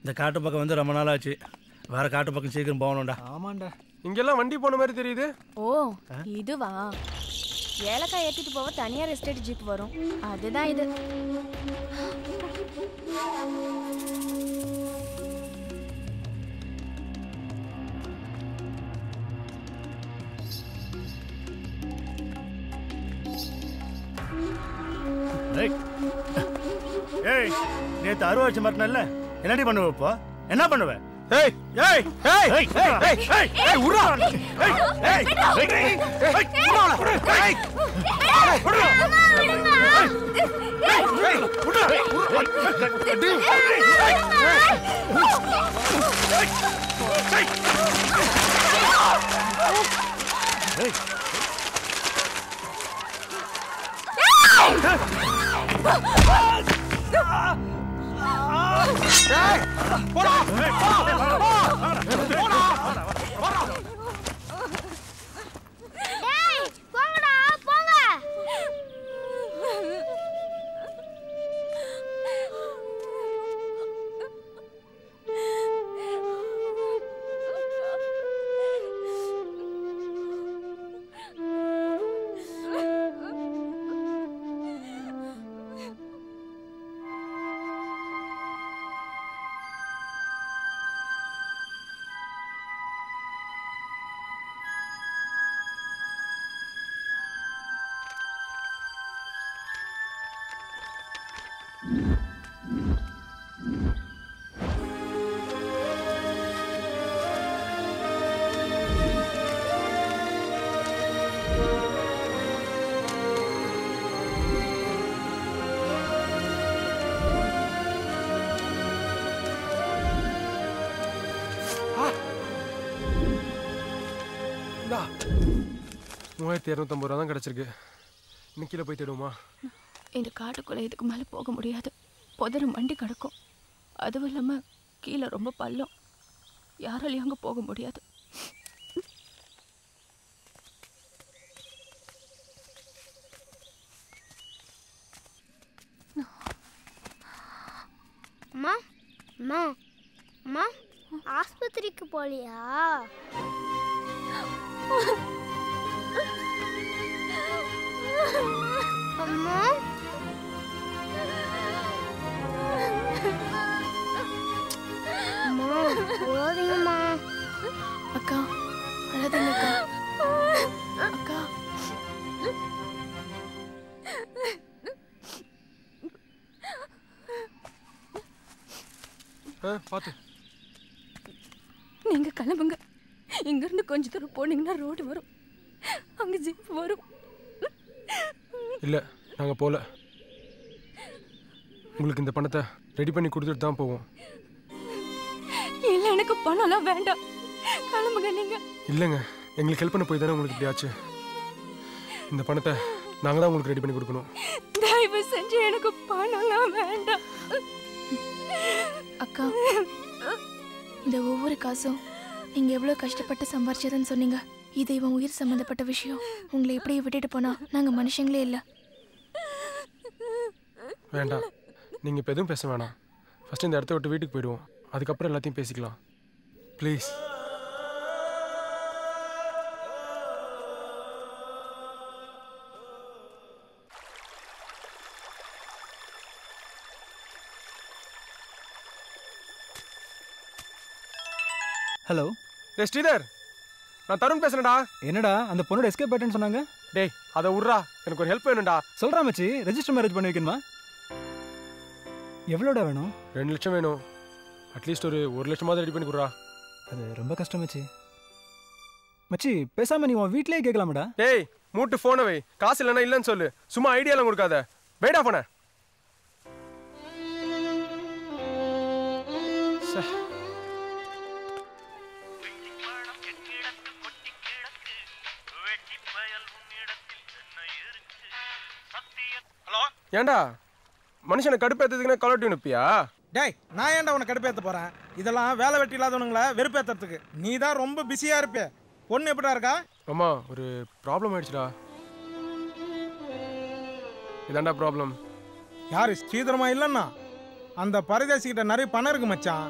இந்த காட்டு பக்கம் வந்து ரொம்ப நாள் ஆச்சு வேற காட்டு பக்கம் சீக்கிரம் போகணும்டா ஆமாண்டா இங்கெல்லாம் வண்டி போன மாதிரி தெரியுது ஓ இதுவா ஏலக்காய் ஏத்திட்டு போக தனியார் எஸ்டேட் ஜீப் வரும் அதுதான் இது ஏய் ஏய் நேத்து அறுவை வச்சு மாட்டினல்ல என்னடி பண்ணுவ இப்போ என்ன பண்ணுவ ஏய் ஏய் ஏய் ஏய் ஏய் ஏய் ஏய் ஏய் உர்ரா ஏய் ஏய் ஏய் ஏய் டேய் போங்கடா போங்க இந்தா மூவாயிரத்தி இரநூத்தம்பது ரூபா தான் கிடச்சிருக்கு இன்னும் கீழே போய் தேடுவோமா இந்த காட்டுக்குள்ள இதுக்கு மேல போக முடியாது புதரும் வண்டி கிடக்கும் அதுவும் இல்லாம கீழே ரொம்ப பள்ளம் யாராலையும் அங்க போக முடியாது அம்மா அம்மா அம்மா ஆஸ்பத்திரிக்கு போலியா அம்மா அம்மா போதீங்கம்மா அக்கா அழாதீங்க அக்கா அக்கா ஆ பார்த்து நீங்க கிளம்புங்க இங்க இருந்து கொஞ்ச தூரம் போனீங்கன்னா ரோடு வரும் அங்க ஜீப் வரும் இல்லை நாங்கள் போகல உங்களுக்கு இந்த பணத்தை ரெடி பண்ணி கொடுத்துட்டு தான் போவோம் இல்ல எனக்கு பணம்லாம் வேண்டாம் கிளம்புங்க நீங்க இல்லைங்க எங்களுக்கு ஹெல்ப் பண்ண போய் தானே உங்களுக்கு இப்படி ஆச்சு இந்த பணத்தை நாங்கள் தான் உங்களுக்கு ரெடி பண்ணி கொடுக்கணும் தயவு செஞ்சு எனக்கு பணம்லாம் வேண்டாம் அக்கா இந்த ஒவ்வொரு காசும் நீங்க எவ்வளவு கஷ்டப்பட்டு சம்பாரிச்சதுன்னு சொன்னீங்க இது இவன் உயிர் சம்பந்தப்பட்ட விஷயம் உங்களை எப்படி விட்டுட்டு போனா நாங்க மனுஷங்களே இல்ல வேண்டாம் நீங்கள் இப்போ எதுவும் பேச வேணாம் ஃபஸ்ட்டு இந்த இடத்த விட்டு வீட்டுக்கு போயிடுவோம் அதுக்கப்புறம் எல்லாத்தையும் பேசிக்கலாம் ப்ளீஸ் ஹலோ டே ஸ்ரீதர் நான் தருண் பேசுறேன்டா என்னடா அந்த பொண்ணோட எஸ்கேப் ஆயிட்டேன்னு சொன்னாங்க டேய் அதை விட்றா எனக்கு ஒரு ஹெல்ப் வேணும்டா சொல்றா மச்சி ரெஜிஸ்டர் மேரேஜ் பண்ணி வைக்கணுமா எவ்வளோடா வேணும் ரெண்டு லட்சம் வேணும் அட்லீஸ்ட் ஒரு ஒரு லட்சமாவது ரெடி பண்ணி கொடுறா அது ரொம்ப கஷ்டம் மச்சி மச்சி பேசாம நீ உன் வீட்லயே கேட்கலாமடா டேய் மூட்டு ஃபோனை வை காசு இல்லைன்னா இல்லைன்னு சொல்லு சும்மா ஐடியாலாம் கொடுக்காத வேடா போன ஏன்டா மனுஷனை கடுப்பேற்றதுக்குன்னு கலர் டியூன் இருப்பியா டேய் நான் ஏன்டா உன்னை கடுப்பேற்ற போறேன் இதெல்லாம் வேலை வெட்டி இல்லாதவனுங்கள வெறுப்பேத்துறதுக்கு நீ தான் ரொம்ப பிஸியா இருப்பே பொண்ணு எப்படா இருக்கா அம்மா ஒரு ப்ராப்ளம் ஆயிடுச்சுடா இதாண்டா ப்ராப்ளம் யாரு ஸ்ரீதரமா இல்லைன்னா அந்த பரதேசிக்கிட்ட நிறைய பணம் இருக்கு மச்சான்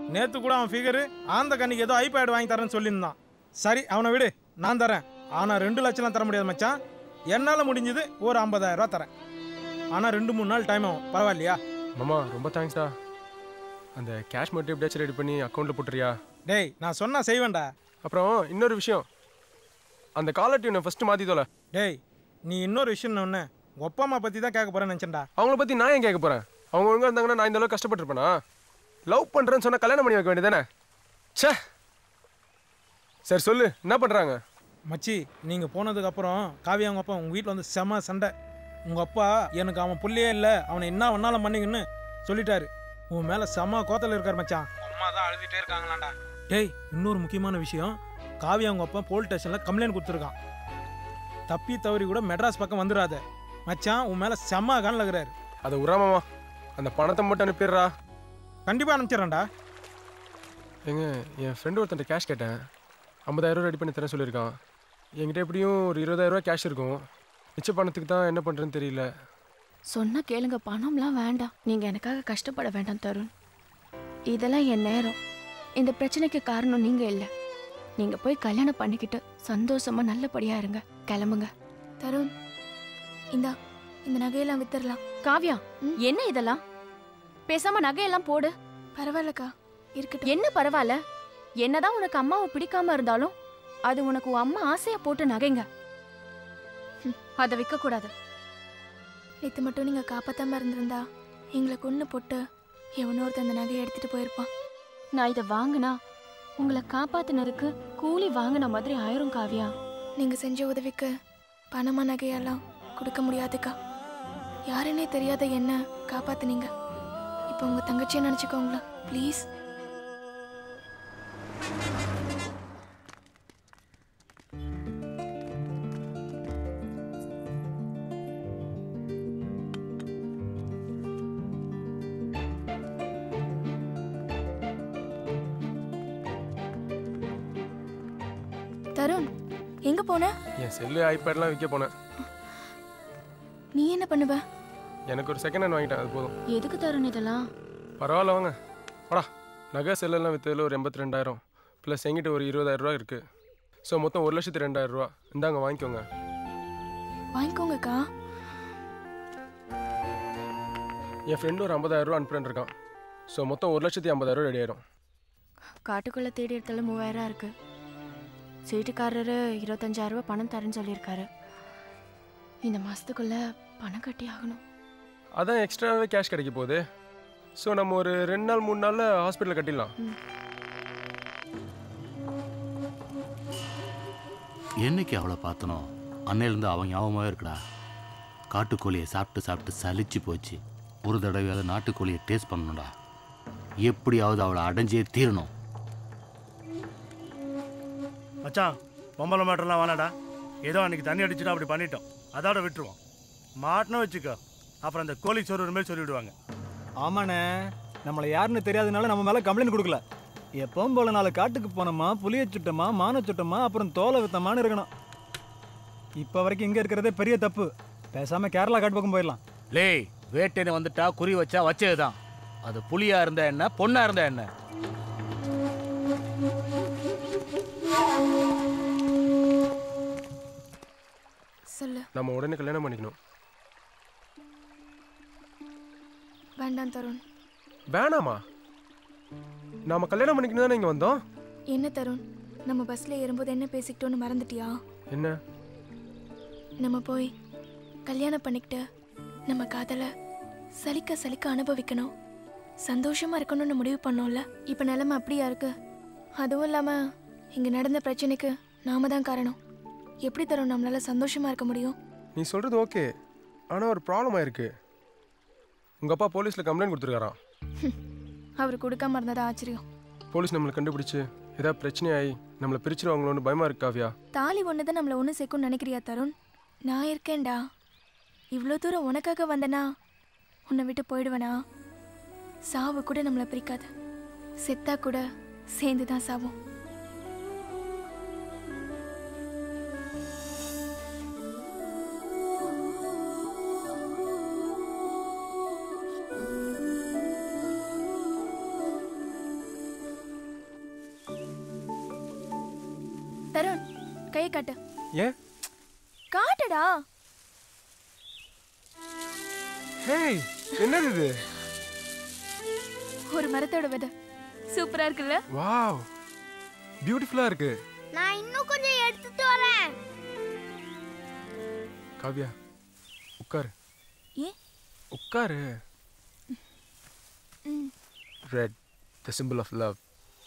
நேற்று கூட அவன் ஃபிகரு ஆந்த கண்ணிக்கு ஏதோ ஐபேட் வாங்கி தரேன்னு சொல்லியிருந்தான் சரி அவனை விடு நான் தரேன் ஆனால் ரெண்டு லட்சம்லாம் தர முடியாது மச்சான் என்னால் முடிஞ்சது ஒரு 50000 ரூபா தரேன் ஆனால் ரெண்டு மூணு நாள் டைம் ஆகும் பரவாயில்லையா மாமா ரொம்ப தேங்க்ஸ்டா அந்த கேஷ் மட்டும் எப்படியாச்சும் ரெடி பண்ணி அக்கௌண்ட்டில் போட்டுறியா டேய் நான் சொன்னா செய்வேன்டா அப்புறம் இன்னொரு விஷயம் அந்த காலர் டியூனை ஃபஸ்ட்டு மாற்றி தோல டேய் நீ இன்னொரு விஷயம் ஒன்று உங்கள் அப்பா அம்மா பற்றி தான் கேட்க போகிறேன்னு நினச்சேன்டா அவங்கள பற்றி நான் ஏன் கேட்க போகிறேன் அவங்க ஒழுங்காக இருந்தாங்கன்னா நான் இந்த அளவுக்கு கஷ்டப்பட்டிருப்பேனா லவ் பண்ணுறேன்னு சொன்னால் கல்யாணம் பண்ணி வைக்க வேண்டியதானே ச்சே சரி சொல்லு என்ன பண்ணுறாங்க மச்சி நீங்கள் போனதுக்கப்புறம் காவி அவங்க அப்பா உங்கள் வீட்டில் வந்து செம சண்டை உங்கள் அப்பா எனக்கு அவன் புள்ளையே இல்லை அவனை என்ன வேணாலும் பண்ணிங்கன்னு சொல்லிட்டாரு உன் மேலே செம கோத்தல் இருக்கார் மச்சான் அம்மா தான் அழுதுகிட்டே இருக்காங்களாண்டா டேய் இன்னொரு முக்கியமான விஷயம் காவி அவங்க அப்பா போலீஸ் ஸ்டேஷனில் கம்ப்ளைண்ட் கொடுத்துருக்கான் தப்பி தவறி கூட மெட்ராஸ் பக்கம் வந்துடாத மச்சான் உன் மேலே செம்ம கண்ணில் இருக்கிறாரு அதை உராமாமா அந்த பணத்தை மட்டும் அனுப்பிடுறா கண்டிப்பாக அனுப்பிச்சிடறேன்டா ஏங்க என் ஃப்ரெண்டு ஒருத்தன் கேஷ் கேட்டேன் ஐம்பதாயிரம் ரெடி பண்ணி தரேன் சொல்லியிருக்கான் என்கிட்ட எப்படியும் ஒரு இருபதாயிரரூவா கேஷ் இருக்கும் மிச்ச பணத்துக்கு தான் என்ன பண்ணுறேன்னு தெரியல சொன்னா கேளுங்க பணம்லாம் வேண்டாம் நீங்க எனக்காக கஷ்டப்பட வேண்டாம் தருண் இதெல்லாம் என் நேரம் இந்த பிரச்சனைக்கு காரணம் நீங்க இல்ல நீங்க போய் கல்யாணம் பண்ணிக்கிட்டு சந்தோஷமா நல்லபடியா இருங்க கிளம்புங்க தருண் இந்தா இந்த நகையெல்லாம் வித்துடலாம் காவ்யா என்ன இதெல்லாம் பேசாம நகையெல்லாம் போடு பரவாயில்லக்கா இருக்கட்டும் என்ன பரவாயில்ல என்னதான் உனக்கு அம்மாவை பிடிக்காம இருந்தாலும் அது உனக்கு உன் அம்மா ஆசையா போட்டு நகைங்க ஹம், அதை விற்க கூடாது நேற்று மட்டும் நீங்க காப்பாத்தாம இருந்திருந்தா எங்களை கொன்னு போட்டு எவனோ ஒருத்தன் அந்த நகையை எடுத்துட்டு போயிருப்பான் நான் இதை வாங்கினா உங்களை காப்பாத்தினருக்கு கூலி வாங்கின மாதிரி ஆயிரும் காவ்யா நீங்க செஞ்ச உதவிக்கு பணமா நகையெல்லாம் கொடுக்க முடியாதுக்கா யாருன்னே தெரியாத என்ன காப்பாத்துனீங்க இப்போ உங்க தங்கச்சியை நினைச்சுக்கோங்களேன் ப்ளீஸ் தருண் எங்க போன என் செல்லு ஐபேட்லாம் விற்க போனேன் நீ என்ன பண்ணுவ எனக்கு ஒரு செகண்ட் ஹேண்ட் வாங்கிட்டேன் அது போதும் எதுக்கு தருண் இதெல்லாம் பரவாயில்ல வாங்க வாடா நகை செல்லெல்லாம் விற்றதில் ஒரு எண்பத்தி ரெண்டாயிரம் ப்ளஸ் எங்கிட்ட ஒரு இருபதாயிரம் ரூபா இருக்குது ஸோ மொத்தம் ஒரு லட்சத்து ரெண்டாயிரம் ரூபா இந்தாங்க வாங்கிக்கோங்க வாங்கிக்கோங்கக்கா என் ஃப்ரெண்டு ஒரு ஐம்பதாயிரம் ரூபா அனுப்புறேன் இருக்கான் ஸோ மொத்தம் ஒரு லட்சத்தி ஐம்பதாயிரம் ரெடி ஆயிரும் காட்டுக்குள்ள தேடி இடத்துல மூவாயிரம் இருக்கு சீட்டுக்காரரு இருபத்தஞ்சாயிரம் ரூபாய் பணம் தரேன்னு சொல்லியிருக்காரு இந்த மாசத்துக்குள்ள பணம் கட்டி ஆகணும் அதான் எக்ஸ்ட்ராவே கேஷ் கிடைக்க போகுது ஸோ நம்ம ஒரு ரெண்டு நாள் மூணு நாளில் ஹாஸ்பிட்டலில் கட்டிடலாம் என்னைக்கு அவளை பார்த்தனோ அன்னையிலேருந்து அவன் ஞாபகமாகவே இருக்குடா காட்டுக்கோழியை சாப்பிட்டு சாப்பிட்டு சலிச்சு போச்சு ஒரு தடவையாவது நாட்டுக்கோழியை டேஸ்ட் பண்ணணும்டா எப்படியாவது அவளை அடைஞ்சே தீரணும் மச்சான் பொம்பளை மாட்டெல்லாம் வேணாடா ஏதோ அன்னைக்கு தண்ணி அடிச்சுட்டு அப்படி பண்ணிட்டோம் அதோட விட்டுருவோம் மாட்டினா வச்சுக்கோ அப்புறம் அந்த கோழி சோறு மாதிரி சொல்லிவிடுவாங்க ஆமாண்ணே நம்மளை யாருன்னு தெரியாதனால நம்ம மேலே கம்ப்ளைண்ட் கொடுக்கல எப்பவும் போல நாலு காட்டுக்கு போனோமா புளிய சுட்டோமா மான சுட்டோமா அப்புறம் தோலை வித்தமான்னு இருக்கணும் இப்போ வரைக்கும் இங்கே இருக்கிறதே பெரிய தப்பு பேசாமல் கேரளா காட்டு பக்கம் போயிடலாம் லேய் வேட்டைன்னு வந்துட்டா குறி வச்சா வச்சதுதான் அது புலியா இருந்தா என்ன பொண்ணா இருந்தா என்ன சொல்லு நம்ம உடனே கல்யாணம் பண்ணிக்கணும் வேண்டாம் தருண் வேணாமா நாம கல்யாணம் பண்ணிக்கணும் தானே இங்கே வந்தோம் என்ன தருண் நம்ம பஸ்ல ஏறும்போது என்ன பேசிக்கிட்டோன்னு மறந்துட்டியா என்ன நம்ம போய் கல்யாணம் பண்ணிக்கிட்டு நம்ம காதலை சலிக்க சலிக்க அனுபவிக்கணும் சந்தோஷமா இருக்கணும்னு முடிவு பண்ணோம்ல இப்போ நிலைமை அப்படியா இருக்கு அதுவும் இல்லாம இங்க நடந்த பிரச்சனைக்கு நாம தான் காரணம் எப்படி தரும் நம்மளால சந்தோஷமா இருக்க முடியும் நீ சொல்கிறது ஓகே ஆனால் ஒரு ப்ராப்ளம் ஆயிருக்கு உங்கள் அப்பா போலீஸில் கம்ப்ளைண்ட் கொடுத்துருக்காராம் அவர் கொடுக்காம இருந்ததா ஆச்சரியம் போலீஸ் நம்மளை கண்டுபிடிச்சு ஏதாவது பிரச்சனையாகி நம்மளை பிரிச்சிருவாங்களோன்னு பயமா இருக்கு காவ்யா தாலி ஒன்று தான் நம்மளை ஒன்று சேர்க்கும்னு நினைக்கிறியா தருண் நான் இருக்கேன்டா இவ்வளோ தூரம் உனக்காக வந்தனா உன்னை விட்டு போயிடுவேனா சாவு கூட நம்மளை பிரிக்காது செத்தா கூட சேர்ந்து தான் சாவோம் தருண் கையை காட்டு ஏன் காட்டுடா ஹேய் என்னது இது ஒரு மரத்தோட விதை சூப்பரா இருக்குல்ல வாவ் பியூட்டிஃபுல்லாக இருக்கு நான் இன்னும் கொஞ்சம் எடுத்துட்டு வரேன் காவ்யா உட்காரு ஏன் உட்காரு red the symbol of love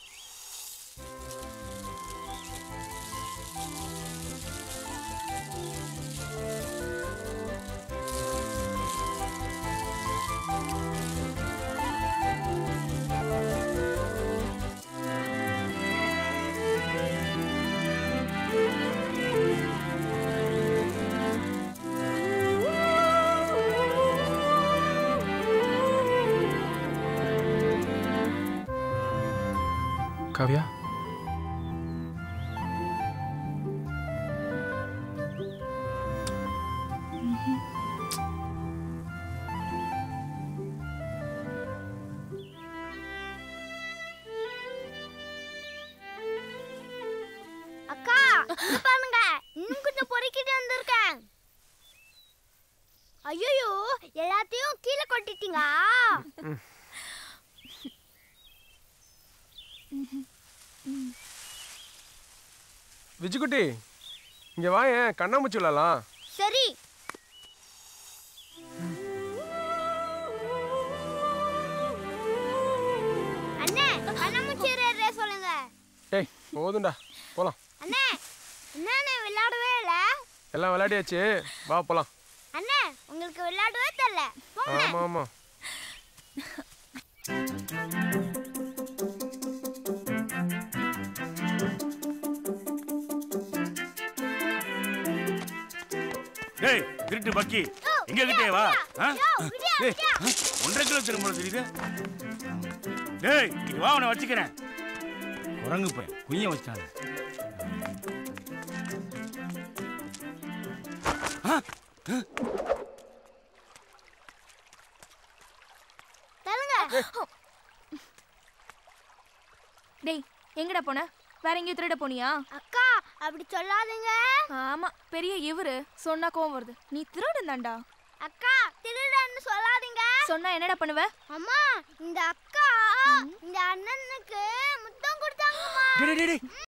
Kavya அக்கா இங்க பாருங்க இன்னும் கொஞ்சம் பொறுக்கிட்டு வந்திருக்கேன் ஐயோ எல்லாத்தையும் கீழே கொட்டிட்டீங்க விஜுக்குட்டி இங்கே வாயேன் கண்ணாமூச்சி விளாடலாம் சரி அண்ணே கண்ணாமூச்சி ரே சொல்லுங்க ஏய் போதும்டா போகலாம் அண்ணே என்னண்ணே விளையாடவே இல்ல எல்லாம் விளையாடியாச்சு வா போகலாம் அண்ணே உங்களுக்கு விளையாடவே தெரியல போங்க ஆமாம் ஆமாம் டேய் திருட்டு பக்கி எங்க கிட்டே வா ஆ? டேய் ஆ? ஒன்றரை கிலோ திரும்ப தெரியுது டேய் இங்க வா உன்னை வச்சுக்கிறேன் குரங்கு போய் குய்ய வச்சாங்க தருங்க டேய் எங்கடா போன வேற எங்கேயும் திருட போனியா அக்கா அப்படி சொல்லாதீங்க ஆமா பெரிய இவரு சொன்னா கோவம் வருது நீ திருடன் தான்டா அக்கா திருடன்னு சொல்லாதீங்க சொன்னா என்னடா பண்ணுவ அம்மா இந்த அக்கா இந்த அண்ணனுக்கு முத்தம் கொடுத்தாங்கம்மா டேய் டேய், டேய்